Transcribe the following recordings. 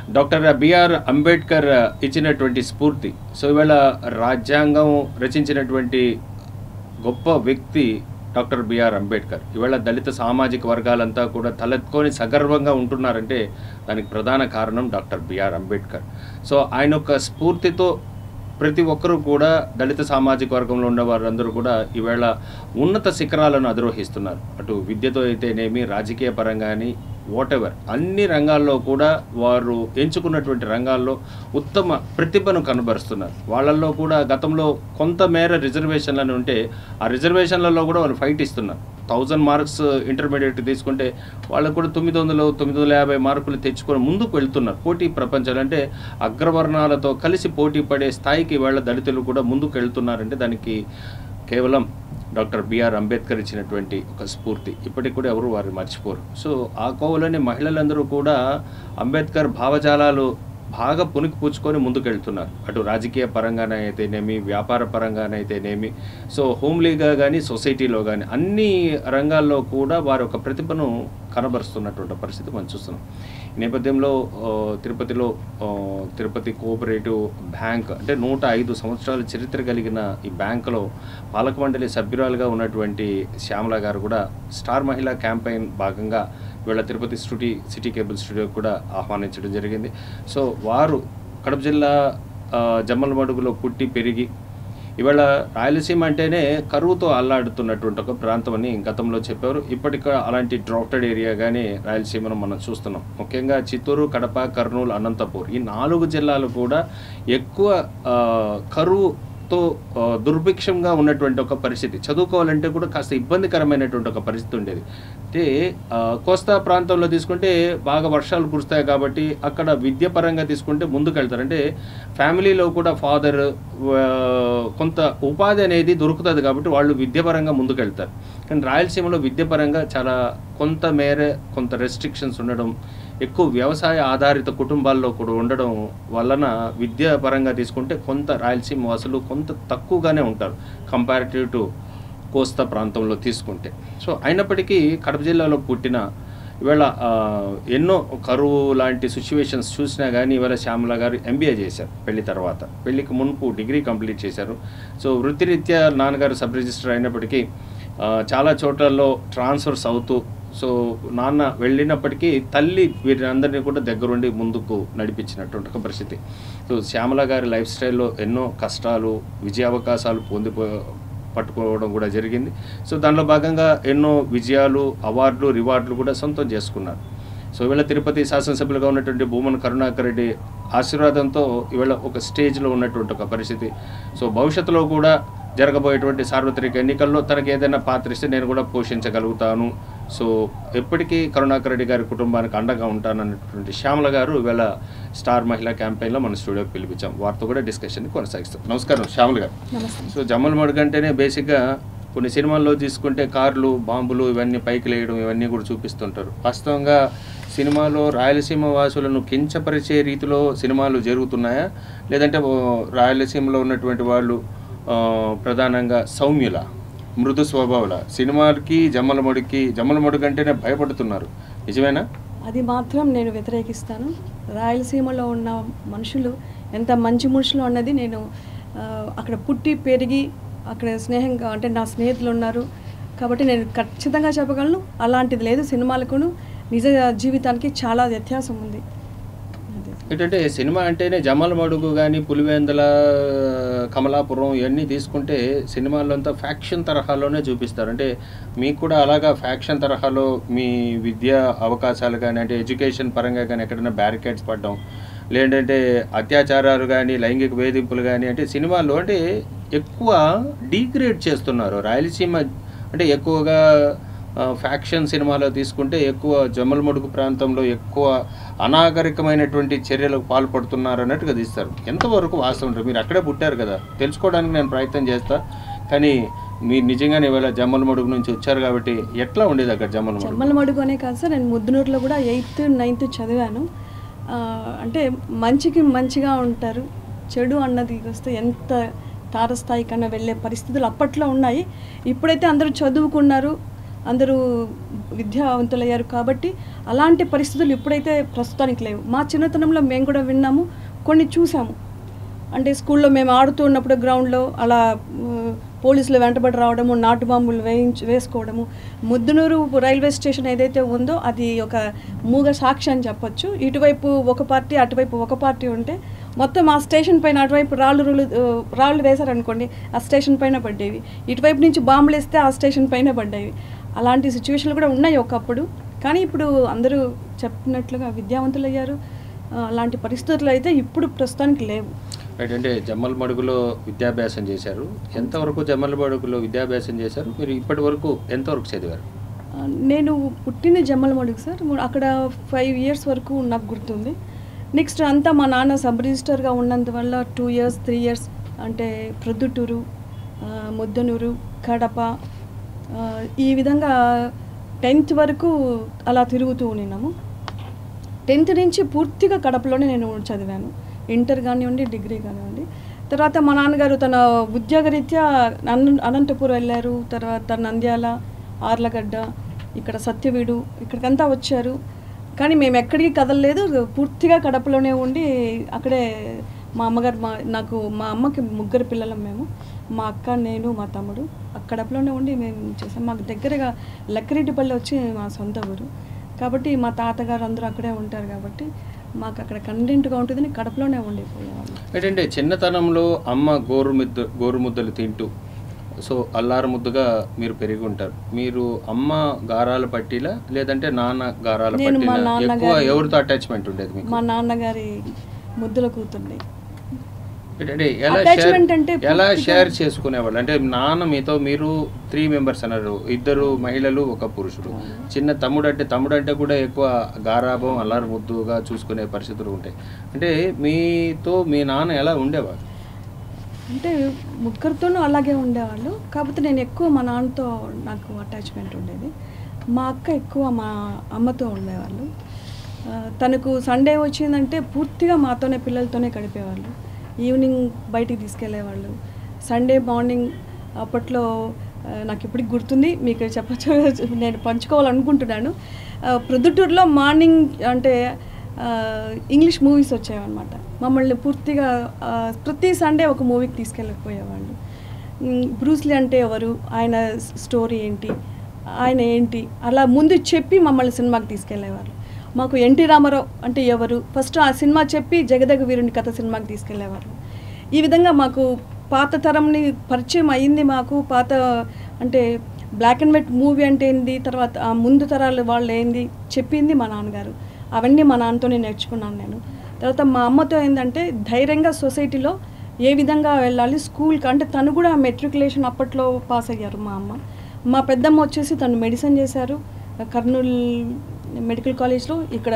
Doctor BR Ambedkar ఇచ్చినటువంటి స్ఫూర్తి so ఇవాళ రాజ్యాంగం రచించినటువంటి గొప్ప వ్యక్తి డాక్టర్ బిఆర్ అంబేద్కర్ ఇవాళ దళిత సామాజిక వర్గాలంతా కూడా తలెత్తుకొని సగర్వంగా ఉంటున్నారంటే దానికి ప్రధాన కారణం డాక్టర్ బిఆర్ అంబేద్కర్ సో ఆయన యొక్క స్ఫూర్తితో ప్రతి ఒక్కరూ కూడా దళిత సామాజిక వర్గంలో ఉన్న వారందరూ కూడా ఈవేళ ఉన్నత శిఖరాలను అధిరోహిస్తున్నారు అటు విద్యతో అయితేనేమి రాజకీయ పరంగా కానీ వాటెవర్ అన్ని రంగాల్లో కూడా వారు ఎంచుకున్నటువంటి రంగాల్లో ఉత్తమ ప్రతిభను కనబరుస్తున్నారు వాళ్ళల్లో కూడా గతంలో కొంతమేర రిజర్వేషన్లను ఉంటే ఆ రిజర్వేషన్లలో కూడా వాళ్ళు ఫైట్ ఇస్తున్నారు థౌజండ్ మార్క్స్ ఇంటర్మీడియట్ తీసుకుంటే వాళ్ళకు కూడా తొమ్మిది వందలు తొమ్మిది వందల యాభై మార్కులు తెచ్చుకొని ముందుకు వెళ్తున్నారు పోటీ ప్రపంచాలు అంటే అగ్రవర్ణాలతో కలిసి పోటీ పడే స్థాయికి వాళ్ళ దళితులు కూడా ముందుకు వెళ్తున్నారంటే దానికి కేవలం డాక్టర్ బిఆర్ అంబేద్కర్ ఇచ్చినటువంటి ఒక స్ఫూర్తి ఇప్పటికి కూడా ఎవరు వారిని మర్చిపోరు సో ఆ కోవలోని మహిళలందరూ కూడా అంబేద్కర్ భావజాలాలు బాగా పునికి పుచ్చుకొని ముందుకెళ్తున్నారు అటు రాజకీయ పరంగానైతేనేమి వ్యాపార పరంగానైతేనేమి సో హోమ్లీగా కానీ సొసైటీలో కానీ అన్ని రంగాల్లో కూడా వారి ఒక ప్రతిభను కనబరుస్తున్నటువంటి పరిస్థితి మనం చూస్తున్నాం ఈ నేపథ్యంలో ఆ, తిరుపతిలో ఆ, తిరుపతి కోఆపరేటివ్ బ్యాంక్ అంటే నూట ఐదు సంవత్సరాల చరిత్ర కలిగిన ఈ బ్యాంకులో పాలక మండలి సభ్యురాలుగా ఉన్నటువంటి శ్యామల గారు కూడా స్టార్ మహిళా క్యాంపెయిన్ భాగంగా వీళ్ళ తిరుపతి స్టూడి సిటీ కేబుల్ స్టూడియోకి కూడా ఆహ్వానించడం జరిగింది సో వారు కడప జిల్లా ఆ, జమ్మలమడుగులో పుట్టి పెరిగి ఇవాళ రాయలసీమ అంటేనే కరువుతో అల్లాడుతున్నటువంటి ఒక ప్రాంతం అని గతంలో చెప్పారు ఇప్పటికీ అలాంటి డ్రాఫ్టెడ్ ఏరియా కానీ రాయలసీమను మనం చూస్తున్నాం ముఖ్యంగా చిత్తూరు కడప కర్నూలు అనంతపూర్ ఈ నాలుగు జిల్లాలు కూడా ఎక్కువ ఆ, కరువుతో ఆ, దుర్భిక్షంగా ఉన్నటువంటి ఒక పరిస్థితి చదువుకోవాలంటే కూడా కాస్త ఇబ్బందికరమైనటువంటి ఒక పరిస్థితి ఉండేది అంటే ఆ, కోస్తా ప్రాంతంలో తీసుకుంటే బాగా వర్షాలు కురుస్తాయి కాబట్టి అక్కడ విద్య పరంగా తీసుకుంటే ముందుకెళ్తారు అంటే ఫ్యామిలీలో కూడా ఫాదర్ కొంత ఉపాధి అనేది దొరుకుతుంది కాబట్టి వాళ్ళు విద్యపరంగా ముందుకెళ్తారు కానీ రాయలసీమలో విద్యపరంగా చాలా కొంత మేర కొంత రెస్ట్రిక్షన్స్ ఉండడం ఎక్కువ వ్యవసాయ ఆధారిత కుటుంబాల్లో కూడా ఉండడం వలన విద్యా పరంగా తీసుకుంటే కొంత రాయలసీమ వాసులు కొంత తక్కువగానే ఉంటారు కంపారిటివ్ టు కోస్తా ప్రాంతంలో తీసుకుంటే సో అయినప్పటికీ కడప జిల్లాలో పుట్టిన ఇవాళ ఆ, ఎన్నో కరువు లాంటి సిచ్యువేషన్స్ చూసినా కానీ ఇవాళ శ్యామల గారు ఎంబీఏ చేశారు పెళ్లి తర్వాత పెళ్లికి మునుపు డిగ్రీ కంప్లీట్ చేశారు సో వృత్తిరీత్యా నాన్నగారు సబ్ రిజిస్టర్ అయినప్పటికీ ఆ, చాలా చోట్లలో ట్రాన్స్ఫర్స్ అవుతూ సో నాన్న వెళ్ళినప్పటికీ తల్లి వీరందరినీ కూడా దగ్గరుండి ముందుకు నడిపించినటువంటి ఒక పరిస్థితి సో శ్యామల గారి లైఫ్ స్టైల్లో ఎన్నో కష్టాలు విజయావకాశాలు పొందిపో పట్టుకోవడం కూడా జరిగింది సో దానిలో భాగంగా ఎన్నో విజయాలు అవార్డులు రివార్డులు కూడా సొంతం చేసుకున్నారు సో ఇవాళ తిరుపతి శాసనసభ్యులుగా ఉన్నటువంటి భూమన్ కరుణాకర్ రెడ్డి ఆశీర్వాదంతో ఇవాళ ఒక స్టేజ్లో ఉన్నటువంటి ఒక పరిస్థితి సో భవిష్యత్తులో కూడా జరగబోయేటువంటి సార్వత్రిక ఎన్నికల్లో తనకి ఏదైనా పాత్ర ఇస్తే నేను కూడా పోషించగలుగుతాను సో ఎప్పటికీ కరుణాకర్ రెడ్డి గారి కుటుంబానికి అండగా ఉంటానన్నటువంటి శ్యామల గారు ఇవాళ స్టార్ మహిళా క్యాంపెయిన్లో మన స్టూడియోకి పిలిపించాం వారితో కూడా డిస్కషన్ కొనసాగిస్తాం నమస్కారం శ్యామల గారు నమస్తే సో జమ్మల మడుగు అంటేనే బేసిక్గా కొన్ని సినిమాల్లో తీసుకుంటే కార్లు బాంబులు ఇవన్నీ పైకి లేయడం ఇవన్నీ కూడా చూపిస్తుంటారు వాస్తవంగా సినిమాలో రాయలసీమ వాసులను కించపరిచే రీతిలో సినిమాలు జరుగుతున్నాయా లేదంటే ఓ రాయలసీమలో ఉన్నటువంటి వాళ్ళు ఆ, ప్రధానంగా సౌమ్యుల మృదు స్వభావుల సినిమాలకి జమ్మల మడుగుకి జమ్మల మడుగు అంటేనే భయపడుతున్నారు నిజమేనా అది మాత్రం నేను వ్యతిరేకిస్తాను రాయలసీమలో ఉన్న మనుషులు ఎంత మంచి మనుషులు అన్నది నేను ఆ, అక్కడ పుట్టి పెరిగి అక్కడ స్నేహంగా అంటే నా స్నేహితులు ఉన్నారు కాబట్టి నేను ఖచ్చితంగా చెప్పగలను అలాంటిది లేదు సినిమాలకును నిజ జీవితానికి చాలా వ్యత్యాసం ఉంది అదే. ఏంటంటే సినిమా అంటేనే జమ్మల మడుగు కానీ పులివెందల కమలాపురం ఇవన్నీ తీసుకుంటే సినిమాల్లో అంతా ఫ్యాక్షన్ తరహాలోనే చూపిస్తారు అంటే మీకు కూడా అలాగా ఫ్యాక్షన్ తరహాలో మీ విద్యా అవకాశాలు కానీ అంటే ఎడ్యుకేషన్ పరంగా కానీ ఎక్కడైనా బ్యారికేడ్స్ పడడం లేదంటే అత్యాచారాలు కానీ లైంగిక వేధింపులు కానీ అంటే సినిమాల్లో అంటే ఎక్కువ డీగ్రేడ్ చేస్తున్నారు రాయలసీమ అంటే ఎక్కువగా ఆ, ఫ్యాక్షన్ సినిమాలో తీసుకుంటే ఎక్కువ జమ్మలమడుగు ప్రాంతంలో ఎక్కువ అనాగరికమైనటువంటి చర్యలకు పాల్పడుతున్నారు అన్నట్టుగా తీస్తారు ఎంతవరకు వాస్తవం ఉంటుంది? మీరు అక్కడే పుట్టారు కదా తెలుసుకోవడానికి నేను ప్రయత్నం చేస్తా కానీ మీరు నిజంగానే ఇవాళ జమ్మలమడుగు నుంచి వచ్చారు కాబట్టి ఎట్లా ఉండేది అక్కడ జమ్మలమడుగు చెమ్మల మడుగు అనే కాదు సార్ నేను ముద్దునూరులో కూడా ఎయిత్ నైన్త్ చదివాను ఆ, అంటే మంచికి మంచిగా ఉంటారు చెడు అన్నది వస్తే ఎంత తారస్థాయి కన్నా వెళ్ళే పరిస్థితులు అప్పట్లో ఉన్నాయి ఇప్పుడైతే అందరూ చదువుకున్నారు అందరూ విద్యావంతులయ్యారు కాబట్టి అలాంటి పరిస్థితులు ఇప్పుడైతే ప్రస్తుతానికి లేవు మా చిన్నతనంలో మేము కూడా విన్నాము కొన్ని చూసాము అంటే స్కూల్లో మేము ఆడుతూ ఉన్నప్పుడు గ్రౌండ్లో అలా ఆ, పోలీసులు వెంటబడి రావడము నాటు బాంబులు వేయించి వేసుకోవడము ముద్దునూరు రైల్వే స్టేషన్ ఏదైతే ఉందో అది ఒక మూగ సాక్షి అని చెప్పొచ్చు ఇటువైపు ఒక పార్టీ అటువైపు ఒక పార్టీ ఉంటే మొత్తం ఆ స్టేషన్ పైన అటువైపు రాళ్ళు రుళ్ళు ఆ, రాళ్ళు వేశారనుకోండి ఆ స్టేషన్ పైన పడ్డేవి ఇటువైపు నుంచి బాంబులు వేస్తే ఆ స్టేషన్ పైన పడ్డేవి అలాంటి సిచ్యువేషన్లు కూడా ఉన్నాయి ఒకప్పుడు కానీ ఇప్పుడు అందరూ చెప్పినట్లుగా విద్యావంతులు అయ్యారు ఆ, అలాంటి పరిస్థితులు అయితే ఇప్పుడు ప్రస్తుతానికి లేవు రైట్ అంటే జమ్మల మడుగులో విద్యాభ్యాసం చేశారు ఎంతవరకు జమ్మల మడుగులో విద్యాభ్యాసం చేశారు మీరు ఇప్పటి వరకు ఎంతవరకు చదివారు ఆ, నేను పుట్టింది జమ్మలమడుగు సార్ ము- అక్కడ ఫైవ్ ఇయర్స్ వరకు నాకు గుర్తుంది నెక్స్ట్ అంతా మా నాన్న సబ్ రిజిస్టర్గా ఉన్నందువల్ల టూ ఇయర్స్ త్రీ ఇయర్స్ అంటే ప్రొద్దుటూరు ఆ, ముద్దనూరు కడప ఆ, ఈ విధంగా టెన్త్ వరకు అలా తిరుగుతూ ఉన్నాము టెన్త్ నుంచి పూర్తిగా కడపలోనే నేను చదివాను ఇంటర్ కానివ్వండి డిగ్రీ కానివ్వండి తర్వాత మా నాన్నగారు తన ఉద్యోగరీత్యా అన అనంతపురం వెళ్ళారు తర్వాత నంద్యాల ఆర్లగడ్డ ఇక్కడ సత్యవీడు ఇక్కడికంతా వచ్చారు కానీ మేము ఎక్కడికి కదలలేదు పూర్తిగా కడపలోనే ఉండి అక్కడే మా అమ్మగారు మా నాకు మా అమ్మకి ముగ్గురు పిల్లలం మేము మా అక్క నేను మా తమ్ముడు ఆ కడపలోనే ఉండి మేము చేసాం మాకు దగ్గరగా లక్కిరెడ్డిపల్లి వచ్చి మా సొంత ఊరు కాబట్టి మా తాతగారు అందరూ అక్కడే ఉంటారు కాబట్టి మాకు అక్కడ కంటెంట్గా ఉంటుందని కడపలోనే ఉండిపోయేవాళ్ళు ఏంటంటే చిన్నతనంలో అమ్మ గోరు ముద్ద గోరు ముద్దలు తింటూ సో అల్లారు ముద్దుగా మీరు పెరిగి ఉంటారు మీరు అమ్మ గారాల పట్టిలా లేదంటే నాన్న గారాల నేను మా పట్టిలా ఎక్కువ నాన్నగారి- ఎవరితో అటాచ్మెంట్ ఉండేది మీకు మా నాన్నగారి ముద్దుల కూతుండే ఏంటంటే ఎలా Attachment షేర్ అంటే ఎలా పూర్తిగా- షేర్ చేసుకునేవాళ్ళు అంటే నాన్న మీతో మీరు త్రీ మెంబర్స్ అన్నారు ఇద్దరు మహిళలు ఒక పురుషుడు చిన్న తమ్ముడు అంటే తమ్ముడు అంటే కూడా ఎక్కువ గారాభం అల్లారు ముద్దుగా చూసుకునే పరిస్థితులు ఉంటాయి అంటే మీతో మీ నాన్న ఎలా ఉండేవారు అంటే ముగ్గురితోనూ అలాగే ఉండేవాళ్ళు కాకపోతే నేను ఎక్కువ మా నాన్నతో నాకు అటాచ్మెంట్ ఉండేది మా అక్క ఎక్కువ మా అమ్మతో ఉండేవాళ్ళు ఆ, తనకు సండే వచ్చిందంటే పూర్తిగా మాతోనే పిల్లలతోనే గడిపేవాళ్ళు ఈవినింగ్ బయటికి తీసుకెళ్లేవాళ్ళు సండే మార్నింగ్ అప్పట్లో ఆ, నాకు ఇప్పటికి గుర్తుంది మీకు చెప్పచ్చు నేను పంచుకోవాలనుకుంటున్నాను ఆ, ప్రొద్దుటూరులో మార్నింగ్ అంటే ఆ, ఇంగ్లీష్ మూవీస్ వచ్చాయన్నమాట మమ్మల్ని పూర్తిగా ఆ, ప్రతి సండే ఒక మూవీకి తీసుకెళ్ళకపోయేవాళ్ళు మ్, బ్రూస్లీ అంటే ఎవరు ఆయన స్- స్టోరీ ఏంటి ఆయన ఏంటి అలా ముందు చెప్పి మమ్మల్ని సినిమాకి తీసుకెళ్ళేవారు మాకు ఎన్టీ రామారావు అంటే ఎవరు ఫస్ట్ ఆ సినిమా చెప్పి జగదగ వీరుని కథ సినిమాకి తీసుకెళ్ళేవారు ఈ విధంగా మాకు పాత తరంని పరిచయం అయ్యింది మాకు పాత అంటే బ్లాక్ అండ్ వైట్ మూవీ అంటే ఏంది తర్వాత ఆ ముందు తరాలు వాళ్ళు ఏంది చెప్పింది మా నాన్నగారు అవన్నీ మా నాన్నతోనే నేర్చుకున్నాను నేను తర్వాత మా అమ్మతో ఏంటంటే ధైర్యంగా సొసైటీలో ఏ విధంగా వెళ్ళాలి స్కూల్కి అంటే తను కూడా మెట్రికులేషన్ అప్పట్లో పాస్ అయ్యారు మా అమ్మ మా పెద్దమ్మ వచ్చేసి తను మెడిసిన్ చేశారు కర్నూలు మెడికల్ కాలేజ్లో ఇక్కడ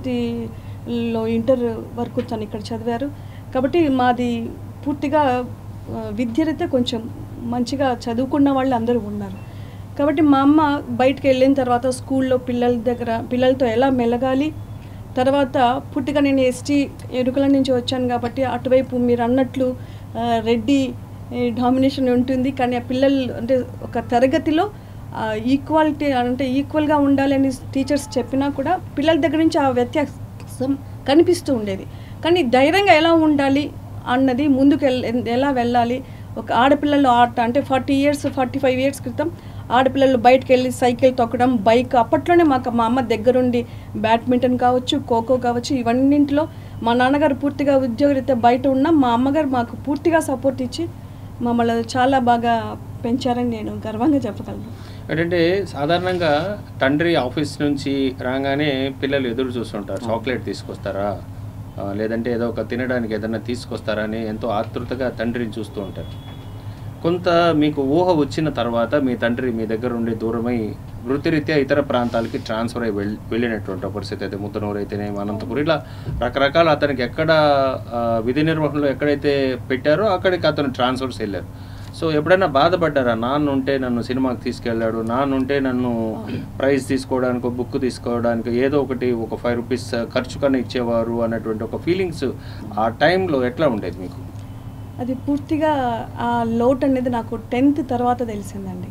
పద్మావతిలో ఇంటర్ వరకు తను ఇక్కడ చదివారు కాబట్టి మాది పూర్తిగా ఆ, విద్యరైతే కొంచెం మంచిగా చదువుకున్న వాళ్ళు అందరూ ఉన్నారు కాబట్టి మా అమ్మ బయటకు వెళ్ళిన తర్వాత స్కూల్లో పిల్లల దగ్గర పిల్లలతో ఎలా మెలగాలి తర్వాత పుట్టిగా నేను ఎస్టీ ఎరుకల నుంచి వచ్చాను కాబట్టి అటువైపు మీరు అన్నట్లు ఆ, రెడ్డి డామినేషన్ ఉంటుంది కానీ ఆ పిల్లలు అంటే ఒక తరగతిలో ఈక్వాలిటీ అంటే ఈక్వల్గా ఉండాలని టీచర్స్ చెప్పినా కూడా పిల్లల దగ్గర నుంచి ఆ వ్యత్యాసం కనిపిస్తూ ఉండేది కానీ ధైర్యంగా ఎలా ఉండాలి అన్నది ముందుకు ఎల్- ఎలా వెళ్ళాలి ఒక ఆడపిల్లలు ఆట అంటే forty years forty five years క్రితం ఆడపిల్లలు బయటకు వెళ్ళి సైకిల్ తొక్కడం బైక్ అప్పట్లోనే మాకు మా అమ్మ దగ్గరుండి బ్యాడ్మింటన్ కావచ్చు ఖోఖో కావచ్చు ఇవన్నింటిలో మా నాన్నగారు పూర్తిగా ఉద్యోగరీత్యా బయట ఉన్నా మా అమ్మగారు మాకు పూర్తిగా సపోర్ట్ ఇచ్చి మమ్మల్ని చాలా బాగా పెంచారని నేను గర్వంగా చెప్పగలను ఏంటంటే సాధారణంగా తండ్రి ఆఫీస్ నుంచి రాగానే పిల్లలు ఎదురు చూస్తుంటారు చాక్లెట్ తీసుకొస్తారా ఆ, లేదంటే ఏదో ఒక తినడానికి ఏదైనా తీసుకొస్తారా అని ఎంతో ఆతృతగా తండ్రిని చూస్తూ ఉంటారు కొంత మీకు ఊహ వచ్చిన తర్వాత మీ తండ్రి మీ దగ్గర ఉండి దూరమై వృత్తిరీత్యా ఇతర ప్రాంతాలకి ట్రాన్స్ఫర్ అయి వెళ్ళి వెళ్ళినటువంటి పరిస్థితి అయితే ముద్దనూరు అయితేనే అనంతపురం ఇలా రకరకాల అతనికి ఎక్కడ ఆ, విధి నిర్వహణలో ఎక్కడైతే పెట్టారో అక్కడికి అతను ట్రాన్స్ఫర్స్ వెళ్ళారు సో ఎప్పుడైనా బాధపడ్డారా నాన్న ఉంటే నన్ను సినిమాకి తీసుకెళ్ళాడు నాన్న ఉంటే నన్ను ప్రైజ్ తీసుకోవడానికి ఒక బుక్ తీసుకోవడానికి ఏదో ఒకటి ఒక ఫైవ్ రూపీస్ ఖర్చు కన్నా ఇచ్చేవారు అన్నటువంటి ఒక ఫీలింగ్స్ ఆ టైంలో ఎట్లా ఉండేది మీకు అది పూర్తిగా ఆ లోటు అనేది నాకు టెన్త్ తర్వాత తెలిసిందండి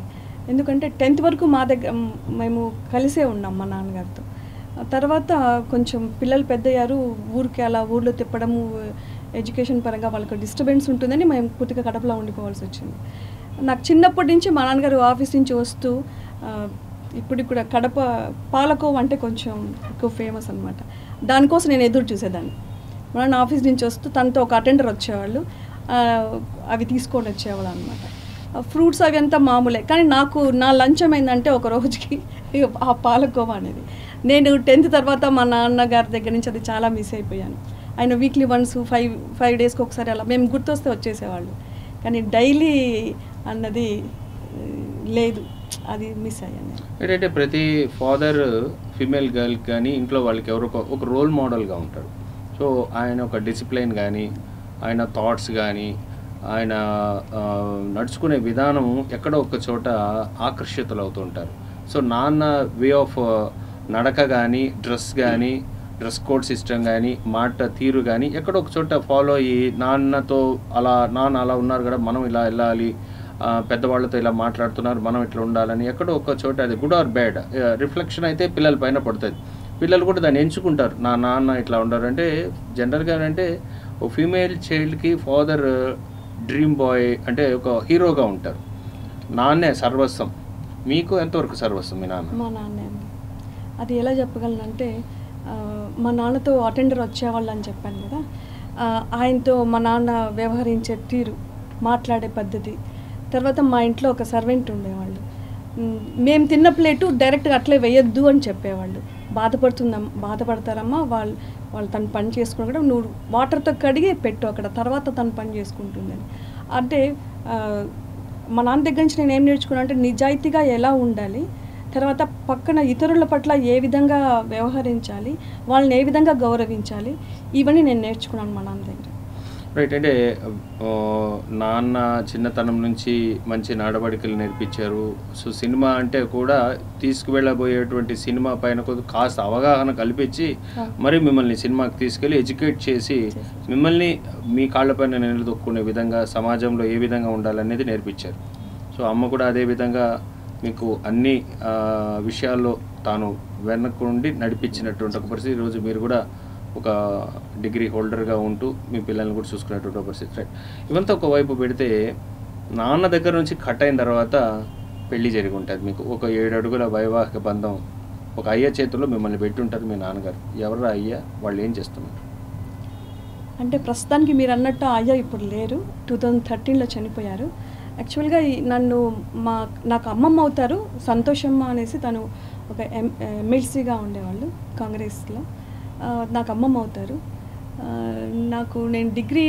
ఎందుకంటే టెన్త్ వరకు మా దగ్గర మేము కలిసే ఉన్నాం మా నాన్నగారితో ఆ తర్వాత కొంచెం పిల్లలు పెద్దయ్యారు ఊరికి అలా ఊర్లో తిప్పడము ఎడ్యుకేషన్ పరంగా వాళ్ళకి డిస్టర్బెన్స్ ఉంటుందని మేము పూర్తిగా కడపలో ఉండిపోవాల్సి వచ్చింది నాకు చిన్నప్పటి నుంచి మా నాన్నగారు ఆఫీస్ నుంచి వస్తూ ఆ, ఇప్పుడు కూడా కడప పాలకోవ అంటే కొంచెం ఎక్కువ ఫేమస్ అనమాట దానికోసం నేను ఎదురు చూసేదాన్ని మా నాన్న ఆఫీస్ నుంచి వస్తూ తనతో ఒక అటెండర్ వచ్చేవాళ్ళు ఆ, అవి తీసుకొని వచ్చేవాళ్ళు అనమాట ఫ్రూట్స్ అవి అంతా మామూలే కానీ నాకు నా లంచం ఏంటంటే ఒక రోజుకి ఆ పాలకోవా అనేది నేను టెన్త్ తర్వాత మా నాన్నగారి దగ్గర నుంచి అది చాలా మిస్ అయిపోయాను ఆయన వీక్లీ వన్స్ ఫైవ్ ఫైవ్ డేస్కి ఒకసారి అలా మేము గుర్తొస్తే వచ్చేసేవాళ్ళు కానీ డైలీ అన్నది ఆ, లేదు అది మిస్ అయ్యాను నేను. ఏంటంటే ప్రతి ఫాదర్ ఫీమేల్ గర్ల్కి కానీ ఇంట్లో వాళ్ళకి ఎవరో ఒక- ఒక రోల్ మోడల్గా ఉంటాడు సో ఆయన ఒక డిసిప్లైన్ కానీ ఆయన థాట్స్ కానీ ఆయన ఆ, నడుచుకునే విధానం ఎక్కడో ఒక చోట ఆకర్షితులు అవుతుంటారు సో నాన్న వే ఆఫ్ నడక కానీ డ్రెస్ కానీ డ్రెస్ కోడ్ సిస్టమ్ కానీ మాట తీరు కానీ ఎక్కడో ఒక చోట ఫాలో అయ్యి నాన్నతో అలా నాన్న అలా ఉన్నారు కదా మనం ఇలా వెళ్ళాలి ఆ, పెద్దవాళ్ళతో ఇలా మాట్లాడుతున్నారు మనం ఇట్లా ఉండాలని ఎక్కడో ఒక చోట అది గుడ్ ఆర్ బ్యాడ్ రిఫ్లెక్షన్ అయితే పిల్లల పైన పడుతుంది పిల్లలు కూడా దాన్ని ఎంచుకుంటారు నా నాన్న ఇట్లా ఉండరు అంటే జనరల్గా అంటే ఓ ఫీమేల్ చైల్డ్కి ఫాదర్ డ్రీమ్ బాయ్ అంటే ఒక హీరోగా ఉంటారు నాన్నే సర్వస్వం మీకు ఎంతవరకు సర్వస్వం మీ నాన్న మా నాన్నే అండి అది ఎలా చెప్పగలనంటే ఆ, మా నాన్నతో అటెండర్ వచ్చేవాళ్ళు అని చెప్పాను కదా ఆ, ఆయనతో మా నాన్న వ్యవహరించే తీరు మాట్లాడే పద్ధతి తర్వాత మా ఇంట్లో ఒక సర్వెంట్ ఉండేవాళ్ళు మ్, మేము తిన్న ప్లేటు డైరెక్ట్గా అట్లే వేయొద్దు అని చెప్పేవాళ్ళు బాధపడుతుందమ్ బాధపడతారమ్మా వాళ్ళు వాళ్ళు తను పని చేసుకుని కూడా నువ్వు వాటర్తో కడిగి పెట్టు అక్కడ తర్వాత తను పని చేసుకుంటుందని అంటే ఆ, మా నాన్న దగ్గర నుంచి నేను ఏం నేర్చుకున్నా అంటే నిజాయితీగా ఎలా ఉండాలి తర్వాత పక్కన ఇతరుల పట్ల ఏ విధంగా వ్యవహరించాలి వాళ్ళని ఏ విధంగా గౌరవించాలి ఇవన్నీ నేను నేర్చుకున్నాను మా నాన్న దగ్గర రైట్ అంటే ఆ, నాన్న చిన్నతనం నుంచి మంచి నడవడికలు నేర్పించారు సో సినిమా అంటే కూడా తీసుకువెళ్ళబోయేటువంటి సినిమా పైన కొద్ది కాస్త అవగాహన కల్పించి ఆ. మరి మిమ్మల్ని సినిమాకి తీసుకెళ్ళి ఎడ్యుకేట్ చేసి చేశారు. మిమ్మల్ని మీ కాళ్ళపైన నిలదొక్కునే విధంగా సమాజంలో ఏ విధంగా ఉండాలనేది నేర్పించారు సో అమ్మ కూడా అదే విధంగా మీకు అన్ని ఆ, విషయాల్లో తాను వెనకుండి నడిపించినటువంటి ఒక పరిస్థితి ఈరోజు మీరు కూడా ఒక డిగ్రీ హోల్డర్గా ఉంటూ మీ పిల్లల్ని కూడా చూసుకునేటువంటి ఒక పరిస్థితి రైట్ ఇవంతా ఒకవైపు పెడితే నాన్న దగ్గర నుంచి కట్ అయిన తర్వాత పెళ్లి జరిగి ఉంటుంది మీకు ఒక ఏడు అడుగుల వైవాహిక బంధం ఒక అయ్య చేతుల్లో మిమ్మల్ని పెట్టి ఉంటారు మీ నాన్నగారు ఎవరు అయ్య వాళ్ళు ఏం చేస్తున్నారు అంటే ప్రస్తుతానికి మీరు అన్నట్టు అయ్యా ఇప్పుడు లేరు టూ థౌజండ్ థర్టీన్లో చనిపోయారు యాక్చువల్గా ఈ నన్ను మా నాకు అమ్మమ్మ అవుతారు సంతోషమ్మ అనేసి తను ఒక ఎం ఎమ్మెల్సీగా ఉండేవాళ్ళు కాంగ్రెస్లో ఆ, నాకు అమ్మమ్మ అవుతారు ఆ, నాకు నేను డిగ్రీ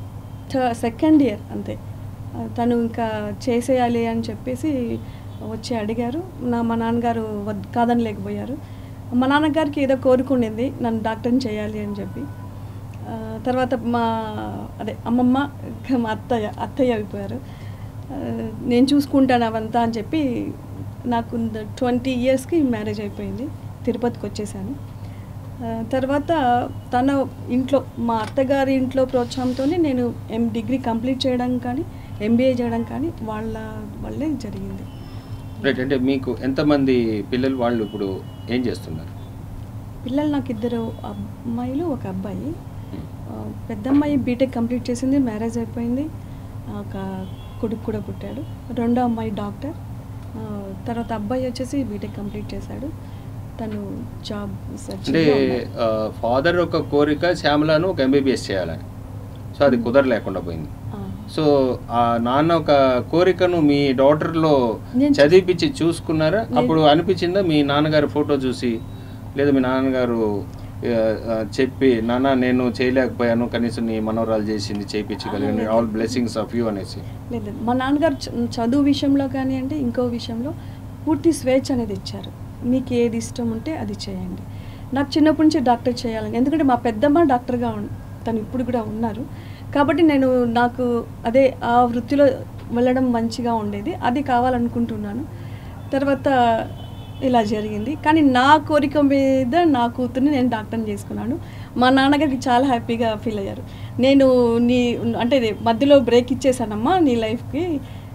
థ సెకండ్ ఇయర్ అంతే ఆ, తను ఇంకా చేసేయాలి అని చెప్పేసి వచ్చి అడిగారు నా మా నాన్నగారు వద్ కాదని లేకపోయారు మా నాన్నగారికి ఏదో కోరుకుండింది నన్ను డాక్టర్ని చేయాలి అని చెప్పి ఆ, తర్వాత మా అదే అమ్మమ్మ ఇంకా మా అత్తయ్య అత్తయ్య అయిపోయారు ఆ, నేను చూసుకుంటాను అవంతా అని చెప్పి నాకు ట్వంటీ ఇయర్స్కి మ్యారేజ్ అయిపోయింది తిరుపతికి వచ్చేసాను ఆ, తర్వాత తన ఇంట్లో మా అత్తగారి ఇంట్లో ప్రోత్సాహంతోనే నేను ఎం డిగ్రీ కంప్లీట్ చేయడం కానీ ఎంబీఏ చేయడం కానీ వాళ్ళ వల్లే జరిగింది రైట్ అంటే మీకు ఎంతమంది పిల్లలు వాళ్ళు ఇప్పుడు ఏం చేస్తున్నారు పిల్లలు నాకు ఇద్దరు అమ్మాయిలు ఒక అబ్బాయి ఆ, పెద్ద అమ్మాయి బీటెక్ కంప్లీట్ చేసింది మ్యారేజ్ అయిపోయింది ఒక కొడుకు కూడా పుట్టాడు రెండో అమ్మాయి డాక్టర్ ఆ, తర్వాత అబ్బాయి వచ్చేసి బీటెక్ కంప్లీట్ చేశాడు తను జాబ్ అంటే ఫాదర్ ఒక కోరిక శ్యామలను ఒక ఎంబీబీఎస్ చేయాలని సో అది కుదరలేకుండా పోయింది సో ఆ నాన్న ఒక కోరికను మీ డాటర్లో నేను చూ- చదివిపించి చూసుకున్నారా నేను- అప్పుడు అనిపించిందా మీ నాన్నగారి ఫోటో చూసి లేదా మీ నాన్నగారు ఆ, ఆ, చెప్పి నాన్న నేను చేయలేకపోయాను కనీసం నీ మనవరాలు చేసింది చేయించగలిగాను లేదు. ఆల్ బ్లెస్సింగ్స్ ఆఫ్ యూ అనేసి లేదు మా నాన్నగారు చ- చదువు విషయంలో కానివ్వండి ఇంకో విషయంలో పూర్తి స్వేచ్ఛ అనేది ఇచ్చారు మీకు ఏది ఇష్టం ఉంటే అది చేయండి నాకు చిన్నప్పటి నుంచి డాక్టర్ చేయాలని ఎందుకంటే మా పెద్దమ్మ డాక్టర్గా ఉన్- తను ఇప్పుడు కూడా ఉన్నారు కాబట్టి నేను నాకు అదే ఆ వృత్తిలో వెళ్ళడం మంచిగా ఉండేది అది కావాలనుకుంటున్నాను తర్వాత ఇలా జరిగింది కానీ నా కోరిక మీద నా కూతుర్ని నేను డాక్టర్ని చేసుకున్నాను మా నాన్నగారికి చాలా హ్యాపీగా ఫీల్ అయ్యారు నేను నీ అంటే మధ్యలో బ్రేక్ ఇచ్చేసానమ్మా నీ లైఫ్కి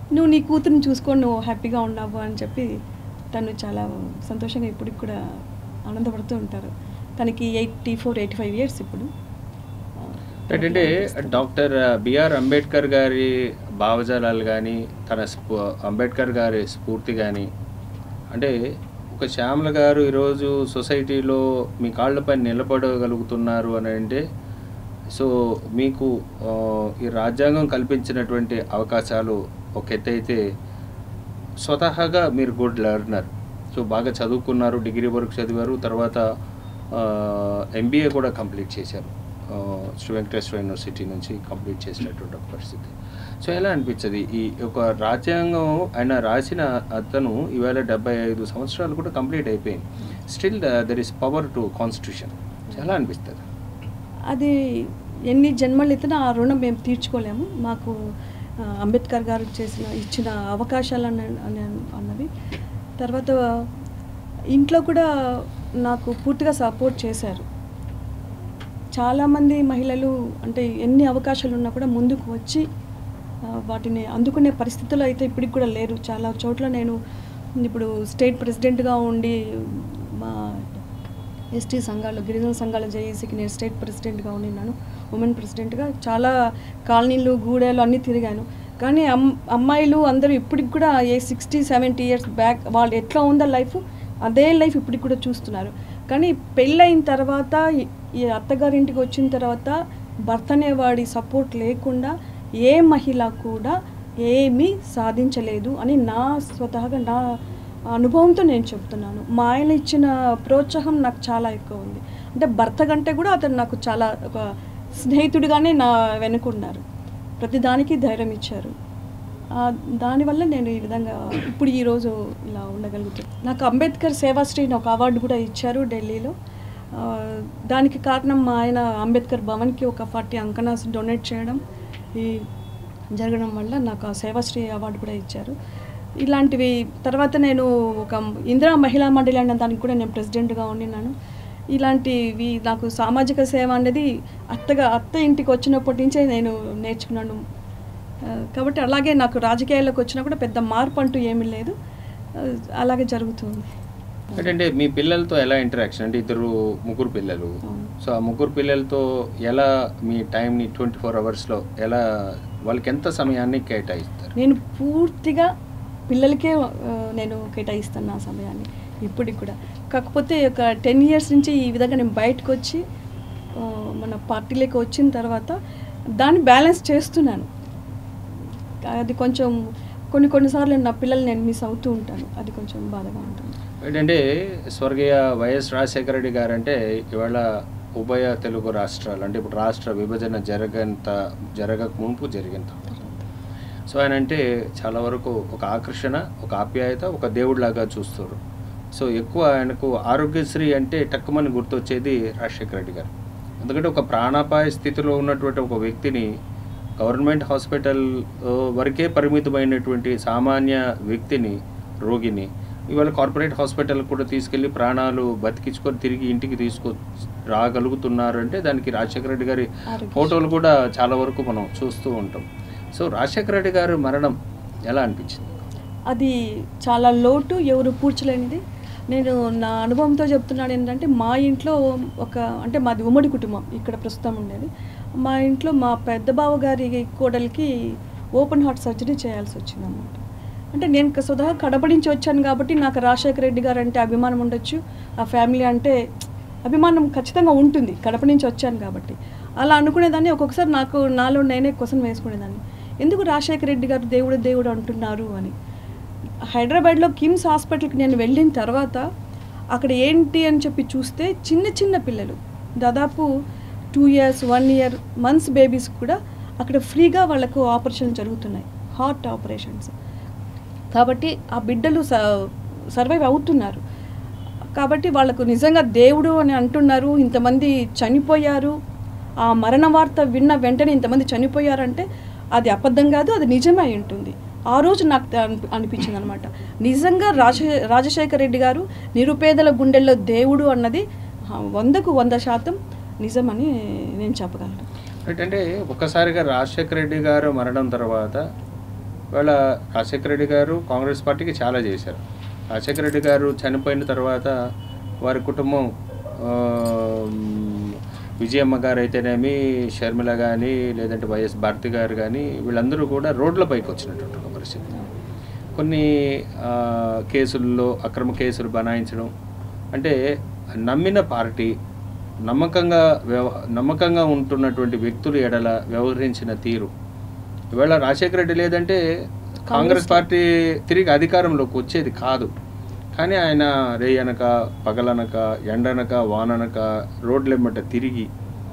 నువ్వు నీ కూతురుని చూసుకొని నువ్వు హ్యాపీగా ఉన్నావు అని చెప్పి తను చాలా సంతోషంగా ఇప్పటికి కూడా ఆనందపడుతూ ఉంటారు తనకి eighty four eighty five years ఇప్పుడు ఏంటంటే డాక్టర్ బిఆర్ అంబేద్కర్ గారి భావజాలాలు కానీ తన స్ఫూ అంబేద్కర్ గారి స్ఫూర్తి కానీ అంటే ఒక శ్యామల గారు ఈరోజు సొసైటీలో మీ కాళ్ళపై నిలబడగలుగుతున్నారు అని అంటే సో మీకు ఆ, ఈ రాజ్యాంగం కల్పించినటువంటి అవకాశాలు ఒక ఎత్తు అయితే స్వతహాగా మీరు గుడ్ లెర్నర్ సో బాగా చదువుకున్నారు డిగ్రీ వరకు చదివారు తర్వాత ఎంబీఏ కూడా కంప్లీట్ చేశారు ఆ, శ్రీ వెంకటేశ్వర యూనివర్సిటీ నుంచి కంప్లీట్ చేసినటువంటి ఒక పరిస్థితి సో ఎలా అనిపించదు ఈ ఒక రాజ్యాంగం ఆయన రాసిన అతను ఈవేళ డెబ్బై ఐదు సంవత్సరాలు కూడా కంప్లీట్ అయిపోయింది still there is power to constitution ఎలా అనిపిస్తుంది అది ఎన్ని జన్మలు ఎత్తినా ఆ రుణం మేము తీర్చుకోలేము మాకు ఆ, అంబేద్కర్ గారు చేసిన ఇచ్చిన అవకాశాలు అన్న అన్న- అన్నవి తర్వాత ఇంట్లో కూడా నాకు పూర్తిగా సపోర్ట్ చేశారు చాలామంది మహిళలు అంటే ఎన్ని అవకాశాలు ఉన్నా కూడా ముందుకు వచ్చి ఆ, వాటిని అందుకునే పరిస్థితుల్లో అయితే ఇప్పటికి కూడా లేరు చాలా చోట్ల నేను ఇప్పుడు స్టేట్ ప్రెసిడెంట్గా ఉండి మా ఎస్టీ సంఘాలు గిరిజన సంఘాల జేఏసీకి నేను స్టేట్ ప్రెసిడెంట్గా ఉన్నాను ఉమెన్ ప్రెసిడెంట్గా చాలా కాలనీలు గూడెలు అన్నీ తిరిగాను కానీ అమ్ అమ్మాయిలు అందరూ ఇప్పటికి కూడా ఏ సిక్స్టీ సెవెంటీ ఇయర్స్ బ్యాక్ వాళ్ళు ఎట్లా ఉందో లైఫ్ అదే లైఫ్ ఇప్పటికి కూడా చూస్తున్నారు కానీ పెళ్ళైన తర్వాత ఈ- ఈ అత్తగారింటికి వచ్చిన తర్వాత భర్త అనేవాడి సపోర్ట్ లేకుండా ఏ మహిళ కూడా ఏమీ సాధించలేదు అని నా స్వతహాగా నా అనుభవంతో నేను చెప్తున్నాను మా ఆయన ఇచ్చిన ప్రోత్సాహం నాకు చాలా ఎక్కువ ఉంది అంటే భర్త కంటే కూడా అతను నాకు చాలా ఒక స్నేహితుడిగానే నా వెనుకున్నారు ప్రతిదానికి ధైర్యం ఇచ్చారు ఆ, దానివల్ల నేను ఈ విధంగా ఇప్పుడు ఈరోజు ఇలా ఉండగలుగుతాను నాకు అంబేద్కర్ సేవాశ్రీ అని ఒక అవార్డు కూడా ఇచ్చారు ఢిల్లీలో ఆ, దానికి కారణం మా ఆయన అంబేద్కర్ భవన్కి ఒక ఫార్టీ అంకనాస్ డొనేట్ చేయడం ఈ జరగడం వల్ల నాకు ఆ సేవాశ్రీ అవార్డు కూడా ఇచ్చారు ఇలాంటివి తర్వాత నేను ఒక ఇందిరా మహిళా మండలి అనే దానికి కూడా నేను ప్రెసిడెంట్గా ఉండినాను ఇలాంటివి నాకు సామాజిక సేవ అనేది అత్తగా అత్త ఇంటికి వచ్చినప్పటి నుంచే నేను నేర్చుకున్నాను ఆ, కాబట్టి అలాగే నాకు రాజకీయాల్లోకి వచ్చినా కూడా పెద్ద మార్పు అంటూ ఏమీ లేదు ఆ, అలాగే జరుగుతుంది ఏంటంటే మీ పిల్లలతో ఎలా ఇంటరాక్షన్ అంటే ఇద్దరు ముగ్గురు పిల్లలు అవును. సో ఆ ముగ్గురు పిల్లలతో ఎలా మీ టైంని ట్వంటీ ఫోర్ అవర్స్లో ఎలా వాళ్ళకి ఎంత సమయాన్ని కేటాయిస్తారు నేను పూర్తిగా పిల్లలకే ఆ, నేను కేటాయిస్తాను నా సమయాన్ని ఇప్పటికి కూడా కాకపోతే ఒక టెన్ ఇయర్స్ నుంచి ఈ విధంగా నేను బయటకు వచ్చి ఆ, మన పార్టీలోకి వచ్చిన తర్వాత దాన్ని బ్యాలెన్స్ చేస్తున్నాను అది కొంచెం కొన్ని కొన్నిసార్లు నా పిల్లలు నేను మిస్ అవుతూ ఉంటాను అది కొంచెం బాధగా ఉంటుంది ఏంటంటే స్వర్గీయ వైఎస్ రాజశేఖర రెడ్డి గారు అంటే ఇవాళ ఉభయ తెలుగు రాష్ట్రాలు అంటే ఇప్పుడు రాష్ట్ర విభజన జరగంత జరగక మునుపు జరిగిన తర్వాత సో ఆయన అంటే చాలా వరకు ఒక ఆకర్షణ ఒక ఆప్యాయత ఒక దేవుడిలాగా చూస్తారు సో ఎక్కువ ఆయనకు ఆరోగ్యశ్రీ అంటే టక్కుమని గుర్తొచ్చేది రాజశేఖర రెడ్డి గారు ఎందుకంటే ఒక ప్రాణాపాయ స్థితిలో ఉన్నటువంటి ఒక వ్యక్తిని గవర్నమెంట్ హాస్పిటల్ ఆ, వరకే పరిమితమైనటువంటి సామాన్య వ్యక్తిని రోగిని ఇవాళ కార్పొరేట్ హాస్పిటల్ కూడా తీసుకెళ్లి ప్రాణాలు బతికించుకొని తిరిగి ఇంటికి తీసుకొ రాగలుగుతున్నారు అంటే దానికి రాజశేఖర రెడ్డి గారి ఆరోగ్య ఫోటోలు కూడా చాలా వరకు మనం చూస్తూ ఉంటాం సో రాజశేఖర రెడ్డి గారు మరణం ఎలా అనిపించింది అది చాలా లోటు ఎవరు పూడ్చలేనిది నేను నా అనుభవంతో చెప్తున్నాను ఏంటంటే మా ఇంట్లో ఒక అంటే మాది ఉమ్మడి కుటుంబం ఇక్కడ ప్రస్తుతం ఉండేది మా ఇంట్లో మా పెద్ద బావ గారి కోడలికి ఓపెన్ హార్ట్ సర్జరీ చేయాల్సి వచ్చింది అన్నమాట అంటే నేను క- స్వతహా కడప నుంచి వచ్చాను కాబట్టి నాకు రాజశేఖర రెడ్డి గారు అంటే అభిమానం ఉండొచ్చు ఆ ఫ్యామిలీ అంటే అభిమానం ఖచ్చితంగా ఉంటుంది కడప నుంచి వచ్చాను కాబట్టి అలా అనుకునేదాన్ని ఒక్కొక్కసారి నాకు నాలో నేనే క్వశ్చన్ వేసుకునేదాన్ని ఎందుకు రాజశేఖర రెడ్డి గారు దేవుడు దేవుడు అంటున్నారు అని హైదరాబాద్లో కిమ్స్ హాస్పిటల్కి నేను వెళ్ళిన తర్వాత అక్కడ ఏంటి అని చెప్పి చూస్తే చిన్న చిన్న పిల్లలు దాదాపు two years one year months babies కూడా అక్కడ ఫ్రీగా వాళ్ళకు ఆపరేషన్ జరుగుతున్నాయి హార్ట్ ఆపరేషన్స్ కాబట్టి ఆ బిడ్డలు సర్వైవ్ అవుతున్నారు కాబట్టి వాళ్ళకు నిజంగా దేవుడు అని అంటున్నారు ఇంతమంది చనిపోయారు ఆ మరణ వార్త విన్న వెంటనే ఇంతమంది చనిపోయారంటే అది అబద్ధం కాదు అది నిజమే అయి ఉంటుంది ఆ రోజు నాకు అనిపి- అనిపించింది అనమాట నిజంగా రాజ రాజశేఖర రెడ్డి గారు నిరుపేదల గుండెల్లో దేవుడు అన్నది ఆ, వందకు వంద శాతం నిజమని నేను చెప్పగలను ఏంటంటే ఒక్కసారిగా రాజశేఖర రెడ్డి గారు మరణం తర్వాత ఇవాళ రాజశేఖర రెడ్డి గారు కాంగ్రెస్ పార్టీకి చాలా చేశారు రాజశేఖర రెడ్డి గారు చనిపోయిన తర్వాత వారి కుటుంబం ఆ, విజయమ్మ గారు అయితేనేమి షర్మిల కానీ లేదంటే వైఎస్ భారతి గారు కానీ వీళ్ళందరూ కూడా రోడ్లపైకి వచ్చినటువంటి ఒక పరిస్థితి కొన్ని ఆ, కేసుల్లో అక్రమ కేసులు బనాయించడం అంటే నమ్మిన పార్టీ నమ్మకంగా వ్యవ నమ్మకంగా ఉంటున్నటువంటి వ్యక్తులు ఎడల వ్యవహరించిన తీరు ఇవాళ రాజశేఖర రెడ్డి లేదంటే కాంగ్రెస్ పార్టీ తిరిగి అధికారంలోకి వచ్చేది కాదు కానీ ఆయన రేయనక పగలనక ఎండనక వాననక రోడ్లెమ్మట తిరిగి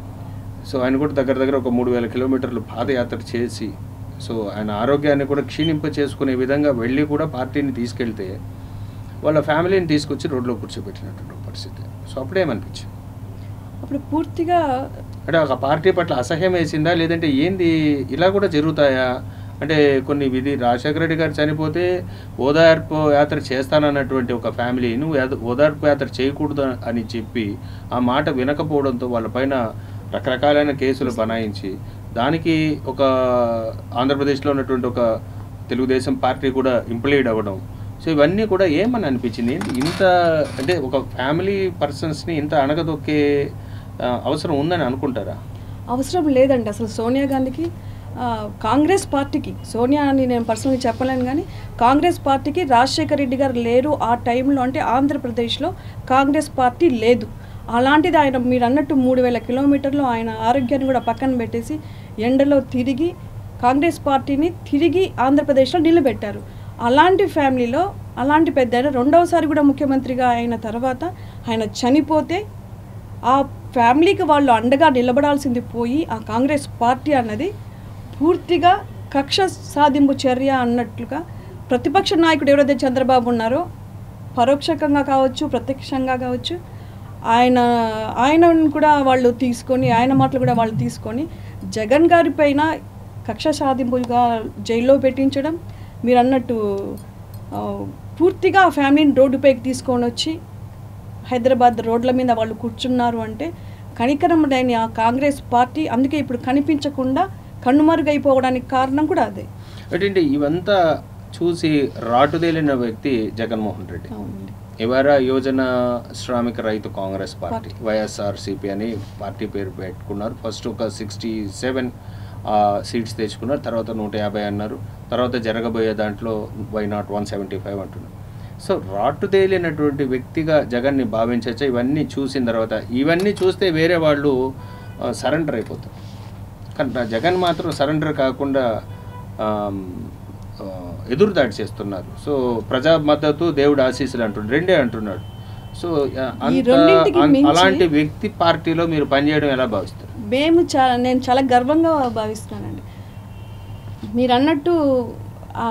సో ఆయన కూడా దగ్గర దగ్గర ఒక మూడు వేల కిలోమీటర్లు పాదయాత్ర చేసి సో ఆయన ఆరోగ్యాన్ని కూడా క్షీణింప చేసుకునే విధంగా వెళ్ళి కూడా పార్టీని తీసుకెళ్తే వాళ్ళ ఫ్యామిలీని తీసుకొచ్చి రోడ్లో కూర్చోబెట్టినటువంటి ఒక పరిస్థితి సో అప్పుడేమనిపించింది అప్పుడు పూర్తిగా అంటే ఒక పార్టీ పట్ల అసహ్యం వేసిందా లేదంటే ఏంది ఇలా కూడా జరుగుతాయా అంటే కొన్ని విధి రాజశేఖర రెడ్డి గారు చనిపోతే ఓదార్పు యాత్ర చేస్తానన్నటువంటి ఒక ఫ్యామిలీ నువ్వు యాద- ఓదార్పు యాత్ర చేయకూడదు అని చెప్పి ఆ మాట వినకపోవడంతో వాళ్ళపైన రకరకాలైన కేసులు బనాయించి దానికి ఒక ఆంధ్రప్రదేశ్లో ఉన్నటువంటి ఒక తెలుగుదేశం పార్టీ కూడా ఇంప్లీడ్ అవ్వడం సో ఇవన్నీ కూడా ఏమని అనిపించింది ఏంటి ఇంత అంటే ఒక ఫ్యామిలీ పర్సన్స్ని ఇంత అణగదొక్కే ఆ, అవసరం ఉందని అనుకుంటారా అవసరం లేదండి అసలు సోనియా గాంధీకి ఆ, కాంగ్రెస్ పార్టీకి సోనియా అని నేను పర్సనల్గా చెప్పలేను కానీ కాంగ్రెస్ పార్టీకి రాజశేఖర రెడ్డి గారు లేరు ఆ టైంలో అంటే ఆంధ్రప్రదేశ్లో కాంగ్రెస్ పార్టీ లేదు అలాంటిది ఆయన మీరు అన్నట్టు మూడు వేల కిలోమీటర్లు ఆయన ఆరోగ్యాన్ని కూడా పక్కన పెట్టేసి ఎండలో తిరిగి కాంగ్రెస్ పార్టీని తిరిగి ఆంధ్రప్రదేశ్లో నిలబెట్టారు అలాంటి ఫ్యామిలీలో అలాంటి పెద్ద ఆయన రెండవసారి కూడా ముఖ్యమంత్రిగా అయిన తర్వాత ఆయన చనిపోతే ఆ ఫ్యామిలీకి వాళ్ళు అండగా నిలబడాల్సింది పోయి ఆ కాంగ్రెస్ పార్టీ అన్నది పూర్తిగా కక్ష సాధింపు చర్య అన్నట్లుగా ప్రతిపక్ష నాయకుడు ఎవరైతే చంద్రబాబు ఉన్నారో పరోక్షకంగా కావచ్చు ప్రత్యక్షంగా కావచ్చు ఆయన ఆయనను కూడా వాళ్ళు తీసుకొని ఆయన మాటలు కూడా వాళ్ళు తీసుకొని జగన్ గారి పైన కక్ష సాధింపుగా జైల్లో పెట్టించడం మీరు అన్నట్టు ఆ, పూర్తిగా ఆ ఫ్యామిలీని రోడ్డుపైకి తీసుకొని వచ్చి హైదరాబాద్ రోడ్ల మీద వాళ్ళు కూర్చున్నారు అంటే కనికరం లేని ఆ కాంగ్రెస్ పార్టీ అందుకే ఇప్పుడు కనిపించకుండా కన్నుమరుగైపోవడానికి కారణం కూడా అదే ఏంటంటే ఇవంతా చూసి రాటుదేలిన వ్యక్తి జగన్మోహన్ రెడ్డి అవునండి ఇవార యోజన శ్రామిక రైతు కాంగ్రెస్ పార్టీ వైఎస్ఆర్సిపి అని పార్టీ పేరు పెట్టుకున్నారు ఫస్ట్ ఒక సిక్స్టీ సెవెన్ సీట్స్ తెచ్చుకున్నారు తర్వాత నూట యాభై అన్నారు తర్వాత జరగబోయే దాంట్లో why not one seventy five అంటున్నారు సో రాటుదేలినటువంటి వ్యక్తిగా జగన్ని భావించచ్చా ఇవన్నీ చూసిన తర్వాత ఇవన్నీ చూస్తే వేరే వాళ్ళు సరెండర్ అయిపోతారు కానీ నా జగన్ మాత్రం సరెండర్ కాకుండా ఆమ్, ఆ, ఎదురుదాడి చేస్తున్నారు సో ప్రజా మద్దతు దేవుడు ఆశీస్సులు అంటున్నాడు రెండే అంటున్నాడు సో ఆ, ఈ అంత రెండింటికి అన్- మించి- అలాంటి వ్యక్తి పార్టీలో మీరు పనిచేయడం ఎలా భావిస్తారు మేము చాలా నేను చాలా గర్వంగా భావిస్తున్నానండి మీరు అన్నట్టు ఆ,